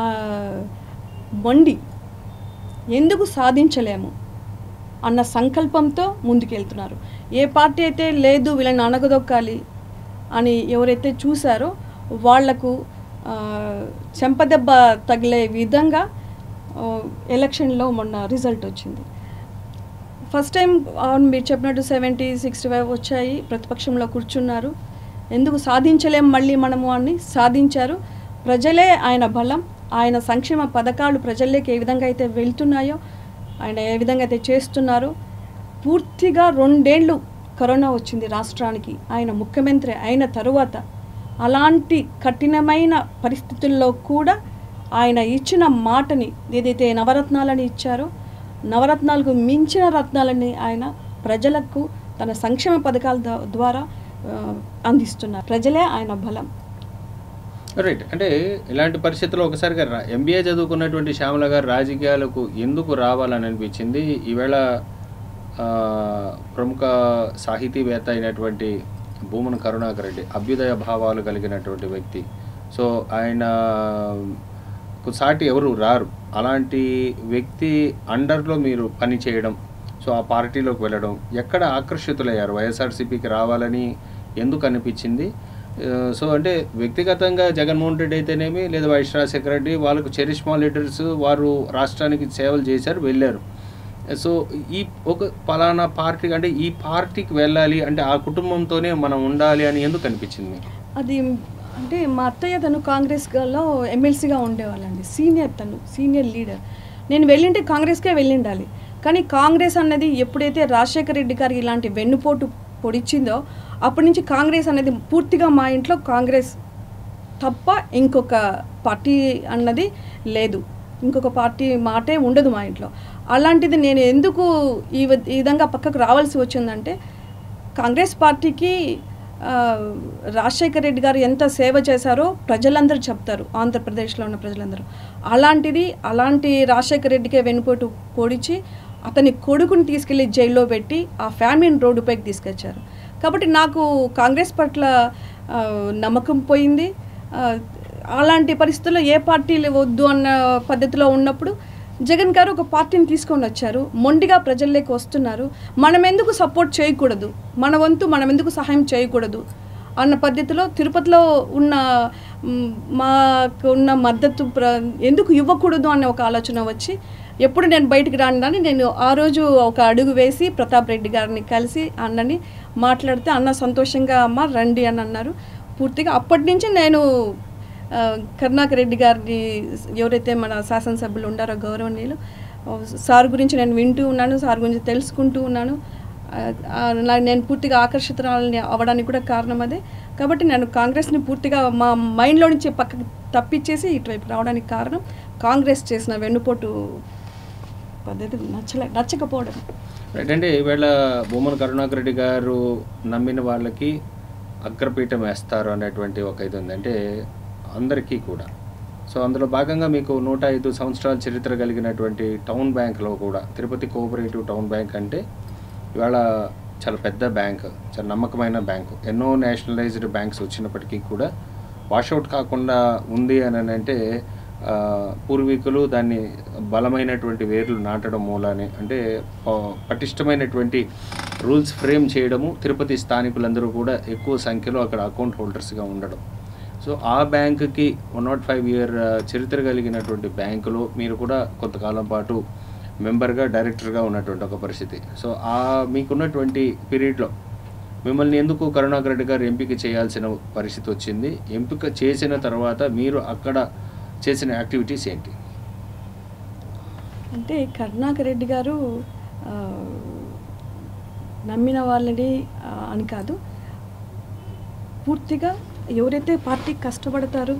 మొండి ఎందుకు సాధించలేము అన్న సంకల్పంతో ముందుకెళ్తున్నారు ఏ పార్టీ అయితే లేదు వీళ్ళని అనగదొక్కాలి అని ఎవరైతే చూసారో వాళ్లకు ఆ, చెంపదెబ్బ తగిలే విధంగా ఆ, ఎలక్షన్లో మొన్న రిజల్ట్ వచ్చింది ఫస్ట్ టైం అవును మీరు చెప్పినట్టు సెవెంటీ సిక్స్టీ ఫైవ్ వచ్చాయి ప్రతిపక్షంలో కూర్చున్నారు ఎందుకు సాధించలేం మళ్ళీ మనము అని సాధించారు ప్రజలే ఆయన బలం ఆయన సంక్షేమ పథకాలు ప్రజల్లోకి ఏ విధంగా అయితే వెళ్తున్నాయో ఆయన ఏ విధంగా అయితే చేస్తున్నారో పూర్తిగా రెండేళ్ళు కరోనా వచ్చింది రాష్ట్రానికి ఆయన ముఖ్యమంత్రి అయిన తరువాత అలాంటి కఠినమైన పరిస్థితుల్లో కూడా ఆయన ఇచ్చిన మాటని ఏదైతే నవరత్నాలని ఇచ్చారో నవరత్నాలకు మించిన రత్నాలని ఆయన ప్రజలకు తన సంక్షేమ పథకాల ద- ద్వారా ఆ, అందిస్తున్నారు ప్రజలే ఆయన బలం రైట్ అంటే ఇలాంటి పరిస్థితుల్లో ఒకసారిగా ఎంబీఏ చదువుకున్నటువంటి శ్యామల గారు రాజకీయాలకు ఎందుకు రావాలని అనిపించింది ఈవేళ ఆ, ప్రముఖ సాహితీవేత్త అయినటువంటి భూమన కరుణాకర్ రెడ్డి అభ్యుదయ భావాలు కలిగినటువంటి వ్యక్తి సో ఆయన కు సాటి ఎవరు రారు అలాంటి వ్యక్తి అండర్లో మీరు పని చేయడం సో ఆ పార్టీలోకి వెళ్ళడం ఎక్కడ ఆకర్షితులయ్యారు వైఎస్ఆర్సీపీకి రావాలని ఎందుకు అనిపించింది ఆ, సో అంటే వ్యక్తిగతంగా జగన్మోహన్ రెడ్డి అయితేనేమి లేదా వైఎస్ రాజశేఖర రెడ్డి వాళ్ళకు చరిష్మా లీడర్స్ వారు రాష్ట్రానికి సేవలు చేశారు వెళ్ళారు సో ఈ ఒక పలానా పార్టీ అంటే ఈ పార్టీకి వెళ్ళాలి అంటే ఆ కుటుంబంతోనే మనం ఉండాలి అని ఎందుకు అనిపించింది మీకు అది అంటే మా అత్తయ్య తను కాంగ్రెస్లో ఎమ్మెల్సీగా ఉండేవాళ్ళండి సీనియర్ తను సీనియర్ లీడర్ నేను వెళ్ళింటే కాంగ్రెస్కే వెళ్ళిండాలి కానీ కాంగ్రెస్ అన్నది ఎప్పుడైతే రాజశేఖర రెడ్డి గారికి ఇలాంటి వెన్నుపోటు పొడిచిందో అప్పటి నుంచి కాంగ్రెస్ అనేది పూర్తిగా మా ఇంట్లో కాంగ్రెస్ తప్ప ఇంకొక పార్టీ అన్నది లేదు ఇంకొక పార్టీ మాటే ఉండదు మా ఇంట్లో అలాంటిది నేను ఎందుకు ఈ వి- ఈ విధంగా పక్కకు రావాల్సి వచ్చిందంటే కాంగ్రెస్ పార్టీకి ఆ, రాజశేఖర రెడ్డి గారు ఎంత సేవ చేశారో ప్రజలందరూ చెప్తారు ఆంధ్రప్రదేశ్లో ఉన్న ప్రజలందరూ అలాంటిది అలాంటి రాజశేఖర రెడ్డికే వెనుపోటు పొడిచి అతని కొడుకుని తీసుకెళ్లి జైల్లో పెట్టి ఆ ఫ్యామిలీని రోడ్డుపైకి తీసుకొచ్చారు కాబట్టి నాకు కాంగ్రెస్ పట్ల ఆ, నమ్మకం పోయింది ఆ, అలాంటి పరిస్థితుల్లో ఏ పార్టీలు వద్దు అన్న పద్ధతిలో ఉన్నప్పుడు జగన్ గారు ఒక పార్టీని తీసుకొని వచ్చారు మొండిగా ప్రజల్లోకి వస్తున్నారు మనం ఎందుకు సపోర్ట్ చేయకూడదు మన వంతు మనం ఎందుకు సహాయం చేయకూడదు అన్న పద్ధతిలో తిరుపతిలో ఉన్న మ్, మాకు ఉన్న మద్దతు ప్ర ఎందుకు ఇవ్వకూడదు అనే ఒక ఆలోచన వచ్చి ఎప్పుడు నేను బయటికి రాని నేను ఆ రోజు ఒక అడుగు వేసి ప్రతాప్ రెడ్డి గారిని కలిసి అన్నని మాట్లాడితే అన్న సంతోషంగా అమ్మ రండి అని అన్నారు పూర్తిగా అప్పటి నుంచి నేను ఆ, కరుణాకర్ రెడ్డి గారిని ఎవరైతే మన శాసనసభ్యులు ఉండారో గౌరవనీయులు ఆ, సార్ గురించి నేను వింటూ ఉన్నాను సార్ గురించి తెలుసుకుంటూ ఉన్నాను ఆ, ఆ, నా- నేను పూర్తిగా ఆకర్షితురాలని అవ్వడానికి కూడా కారణం అదే కాబట్టి నేను కాంగ్రెస్ని పూర్తిగా మా మైండ్లో నుంచి పక్కకి తప్పించేసి ఇటువైపు రావడానికి కారణం కాంగ్రెస్ చేసిన వెన్నుపోటు పద్ధతి నచ్చలే నచ్చకపోవడం రైట్ అంటే ఈవేళ బొమ్మన కరుణాకర్ రెడ్డి గారు నమ్మిన వాళ్ళకి అగ్రపీఠం వేస్తారు అనేటువంటి ఒక ఇది ఉంది అంటే అందరికీ కూడా సో అందులో భాగంగా మీకు నూట ఐదు సంవత్సరాల చరిత్ర కలిగినటువంటి టౌన్ బ్యాంక్లో కూడా తిరుపతి కోఆపరేటివ్ టౌన్ బ్యాంక్ అంటే ఇవాళ చాలా పెద్ద బ్యాంక్ చాలా నమ్మకమైన బ్యాంకు ఎన్నో నేషనలైజ్డ్ బ్యాంక్స్ వచ్చినప్పటికీ కూడా వాషౌట్ కాకుండా ఉంది అని అంటే ఆ, పూర్వీకులు దాన్ని బలమైనటువంటి వేర్లు నాటడం మూలానే అంటే ప- పటిష్టమైనటువంటి రూల్స్ ఫ్రేమ్ చేయడము తిరుపతి స్థానికులందరూ కూడా ఎక్కువ సంఖ్యలో అక్కడ అకౌంట్ హోల్డర్స్గా ఉండడం సో ఆ బ్యాంకుకి వన్ నాట్ ఫైవ్ ఇయర్ చరిత్ర కలిగినటువంటి బ్యాంకులో మీరు కూడా కొంతకాలం పాటు మెంబర్గా డైరెక్టర్గా ఉన్నటువంటి ఒక పరిస్థితి సో ఆ మీకున్నటువంటి పీరియడ్లో మిమ్మల్ని ఎందుకు కరుణాకర్ రెడ్డి గారు ఎంపిక చేయాల్సిన పరిస్థితి వచ్చింది ఎంపిక చేసిన తర్వాత మీరు అక్కడ చేసిన యాక్టివిటీస్ ఏంటి అంటే కరుణాకర్ రెడ్డి గారు ఆ, నమ్మిన వాళ్ళని ఆ, అని కాదు పూర్తిగా ఎవరైతే పార్టీ కష్టపడతారో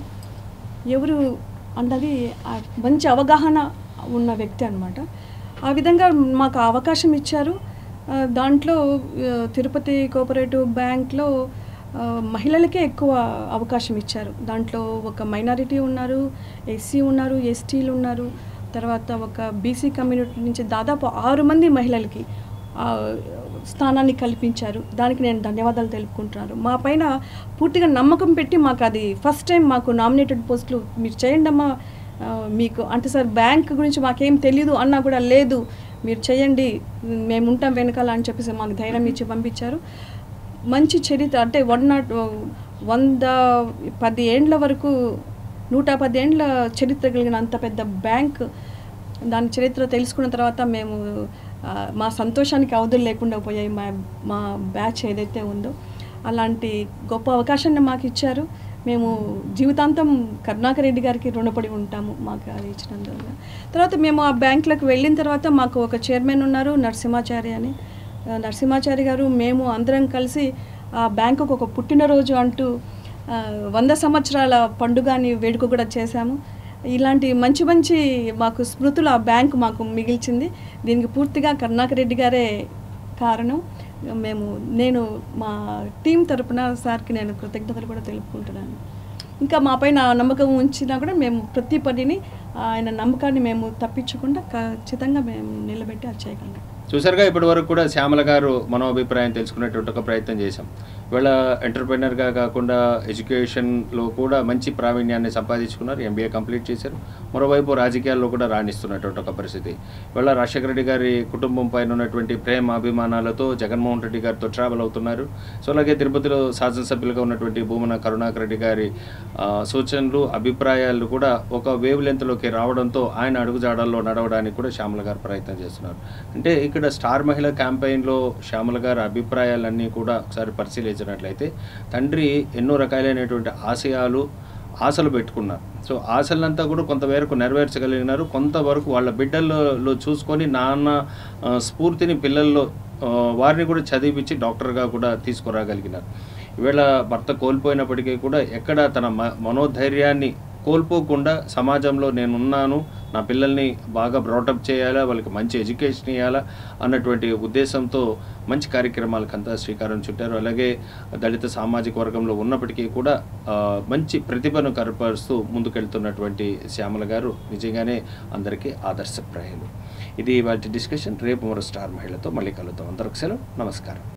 ఎవరు అన్నది ఆ మంచి అవగాహన ఉన్న వ్యక్తి అనమాట ఆ విధంగా మాకు ఆ అవకాశం ఇచ్చారు ఆ, దాంట్లో ఆ, తిరుపతి కోఆపరేటివ్ బ్యాంక్లో ఆ, మహిళలకే ఎక్కువ అవకాశం ఇచ్చారు దాంట్లో ఒక మైనారిటీ ఉన్నారు ఎస్సీ ఉన్నారు ఎస్టీలు ఉన్నారు తర్వాత ఒక బీసీ కమ్యూనిటీ నుంచి దాదాపు ఆరు మంది మహిళలకి ఆ, స్థానాన్ని కల్పించారు దానికి నేను ధన్యవాదాలు తెలుపుకుంటున్నాను మా పైన పూర్తిగా నమ్మకం పెట్టి మాకు అది ఫస్ట్ టైం మాకు నామినేటెడ్ పోస్టులు మీరు చేయండి అమ్మా ఆ, మీకు అంటే సార్ బ్యాంక్ గురించి మాకేం తెలియదు అన్నా కూడా లేదు మీరు చేయండి మేము ఉంటాం వెనకాల అని చెప్పేసి మాకు ధైర్యం ఇచ్చి పంపించారు మంచి చరిత్ర అంటే వన్ నాట్ వంద పది ఏండ్ల వరకు నూట పది ఏండ్ల చరిత్ర కలిగిన అంత పెద్ద బ్యాంక్ దాని చరిత్ర తెలుసుకున్న తర్వాత మేము ఆ, మా సంతోషానికి అవధులు లేకుండా పోయాయి మా మా బ్యాచ్ ఏదైతే ఉందో అలాంటి గొప్ప అవకాశాన్ని మాకు ఇచ్చారు మేము జీవితాంతం కరుణాకర్ రెడ్డి గారికి రుణపడి ఉంటాము మాకు అది ఇచ్చినందువల్ల తర్వాత మేము ఆ బ్యాంకులకు వెళ్ళిన తర్వాత మాకు ఒక చైర్మన్ ఉన్నారు నరసింహాచారి అని ఆ, నరసింహాచారి గారు మేము అందరం కలిసి ఆ బ్యాంకుకు ఒక పుట్టినరోజు అంటూ ఆ, వంద సంవత్సరాల పండుగని వేడుక కూడా చేశాము ఇలాంటి మంచి మంచి మాకు స్మృతులు ఆ బ్యాంకు మాకు మిగిల్చింది దీనికి పూర్తిగా కరుణాకర్ రెడ్డి గారే కారణం మేము నేను మా టీం తరపున సార్కి నేను కృతజ్ఞతలు కూడా తెలుపుకుంటున్నాను ఇంకా మా పైన నమ్మకం ఉంచినా కూడా మేము ప్రతి పనిని ఆయన నమ్మకాన్ని మేము తప్పించకుండా ఖచ్చితంగా మేము నిలబెట్టి అది చేయగలం చూసారుగా ఇప్పటి వరకు కూడా శ్యామల గారు మనోభిప్రాయం తెలుసుకునేటువంటి ఒక ప్రయత్నం చేశాం ఇవాళ ఎంటర్ప్రైనర్గా కాకుండా ఎడ్యుకేషన్లో కూడా మంచి ప్రావీణ్యాన్ని సంపాదించుకున్నారు ఎంబీఏ కంప్లీట్ చేశారు మరోవైపు రాజకీయాల్లో కూడా రాణిస్తున్నటువంటి ఒక పరిస్థితి ఇవాళ రాజశేఖర రెడ్డి గారి కుటుంబం పైన ఉన్నటువంటి ప్రేమ అభిమానాలతో జగన్మోహన్ రెడ్డి గారితో ట్రావెల్ అవుతున్నారు సో అలాగే తిరుపతిలో శాసనసభ్యులుగా ఉన్నటువంటి భూమన కరుణాకర్ రెడ్డి గారి ఆ, సూచనలు అభిప్రాయాలు కూడా ఒక వేవ్ లెంత్లోకి రావడంతో ఆయన అడుగుజాడల్లో నడవడానికి కూడా శ్యామల గారు ప్రయత్నం చేస్తున్నారు అంటే ఇక్కడ స్టార్ మహిళ క్యాంపెయిన్లో శ్యామల గారి అభిప్రాయాలన్నీ కూడా ఒకసారి పరిశీలించి పరిశీలించినట్లయితే తండ్రి ఎన్నో రకాలైనటువంటి ఆశయాలు ఆశలు పెట్టుకున్నారు సో ఆశలంతా కూడా కొంతవరకు నెరవేర్చగలిగినారు కొంతవరకు వాళ్ళ బిడ్డల్లో చూసుకొని నాన్న ఆ, స్ఫూర్తిని పిల్లల్లో ఆ, వారిని కూడా చదివించి డాక్టర్గా కూడా తీసుకురాగలిగినారు ఈవేళ భర్త కోల్పోయినప్పటికీ కూడా ఎక్కడ తన మ మనోధైర్యాన్ని కోల్పోకుండా సమాజంలో నేనున్నాను నా పిల్లల్ని బాగా బ్రాటప్ చేయాలా వాళ్ళకి మంచి ఎడ్యుకేషన్ ఇవ్వాలా అన్నటువంటి ఉద్దేశంతో మంచి కార్యక్రమాలకంతా శ్రీకారం చుట్టారు అలాగే దళిత సామాజిక వర్గంలో ఉన్నప్పటికీ కూడా ఆ, మంచి ప్రతిభను కనపరుస్తూ ముందుకెళ్తున్నటువంటి శ్యామల గారు నిజంగానే అందరికీ ఆదర్శప్రాయాలు ఇది వాటి డిస్కషన్ రేపు మరో స్టార్ మహిళతో మళ్ళీ కలుద్దాం అందరికి సెలవు నమస్కారం